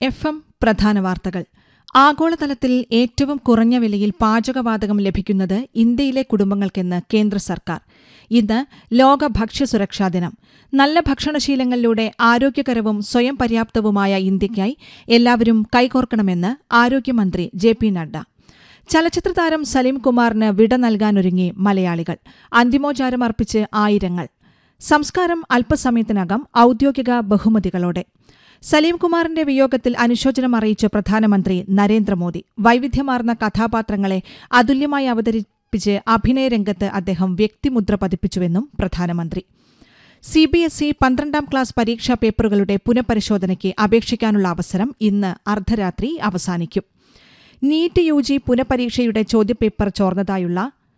F M പ്രധാന വാർത്തകൾ ആഗോളതലത്തിൽ ഏറ്റവും കുറഞ്ഞ വിലയിൽ പാചകവാതകം ലഭിക്കുന്നത് ഇന്ത്യയിലെ കുടുംബങ്ങൾക്കെന്ന് കേന്ദ്ര സർക്കാർ ഇന്ന് ലോക ഭക്ഷ്യസുരക്ഷാ ദിനം നല്ല ഭക്ഷണശീലങ്ങളിലൂടെ ആരോഗ്യകരവും സ്വയം പര്യാപ്തവുമായ ഇന്ത്യയ്ക്കായി എല്ലാവരും കൈകോർക്കണമെന്ന് ആരോഗ്യമന്ത്രി ജെ പി നഡ്ഡ ചലച്ചിത്രതാരം സലീം കുമാറിന് വിട നൽകാനൊരുങ്ങി മലയാളികൾ അന്തിമോചാരമർപ്പിച്ച് ആയിരങ്ങൾ സംസ്കാരം അല്പസമയത്തിനകം ഔദ്യോഗിക ബഹുമതികളോടെ സലീംകുമാറിന്റെ വിയോഗത്തിൽ അനുശോചനം അറിയിച്ച് പ്രധാനമന്ത്രി നരേന്ദ്രമോദി വൈവിധ്യമാർന്ന കഥാപാത്രങ്ങളെ അതുല്യമായി അവതരിപ്പിച്ച് അഭിനയരംഗത്ത് അദ്ദേഹം വ്യക്തിമുദ്ര പതിപ്പിച്ചുവെന്നും പ്രധാനമന്ത്രി സി ബി എസ് ഇ പന്ത്രണ്ടാം ക്ലാസ് പരീക്ഷാ പേപ്പറുകളുടെ പുനഃപരിശോധനയ്ക്ക് അപേക്ഷിക്കാനുള്ള അവസരം ഇന്ന് അർദ്ധരാത്രി അവസാനിക്കും നീറ്റ് യു ജി പുനഃപരീക്ഷയുടെ ചോദ്യപേപ്പർ ചോർന്നതായുള്ള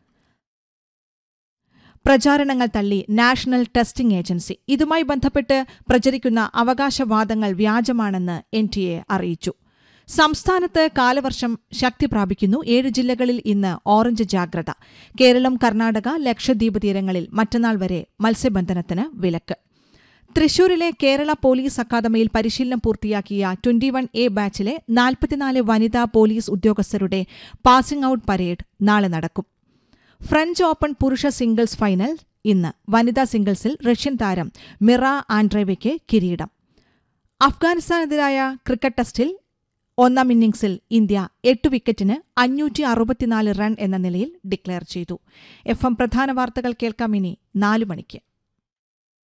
പ്രചാരണങ്ങൾ തള്ളി നാഷണൽ ടെസ്റ്റിംഗ് ഏജൻസി ഇതുമായി ബന്ധപ്പെട്ട് പ്രചരിക്കുന്ന അവകാശവാദങ്ങൾ വ്യാജമാണെന്ന് എൻ ടി എ അറിയിച്ചു സംസ്ഥാനത്ത് കാലവർഷം ശക്തി പ്രാപിക്കുന്നു ഏഴ് ജില്ലകളിൽ ഇന്ന് ഓറഞ്ച് ജാഗ്രത കേരളം കർണാടക ലക്ഷദ്വീപ് തീരങ്ങളിൽ മറ്റന്നാൾ വരെ മത്സ്യബന്ധനത്തിന് വിലക്ക് തൃശൂരിലെ കേരള പോലീസ് അക്കാദമിയിൽ പരിശീലനം പൂർത്തിയാക്കിയ ട്വന്റി വൺ എ ബാച്ചിലെ നാൽപ്പത്തിനാല് വനിതാ പോലീസ് ഉദ്യോഗസ്ഥരുടെ പാസിംഗ് ഔട്ട് പരേഡ് നാളെ നടക്കും ഫ്രഞ്ച് ഓപ്പൺ പുരുഷ സിംഗിൾസ് ഫൈനൽ ഇന്ന് വനിതാ സിംഗിൾസിൽ റഷ്യൻ താരം മിറ ആൻഡ്രേവയ്ക്ക് കിരീടം അഫ്ഗാനിസ്ഥാനെതിരായ ക്രിക്കറ്റ് ടെസ്റ്റിൽ ഒന്നാം ഇന്നിംഗ്സിൽ ഇന്ത്യ എട്ട് വിക്കറ്റിന് അഞ്ഞൂറ്റി അറുപത്തിനാല് റൺ എന്ന നിലയിൽ ഡിക്ലെയർ ചെയ്തു എഫ് എം പ്രധാന വാർത്തകൾ കേൾക്കാം ഇനി നാലു മണിക്ക്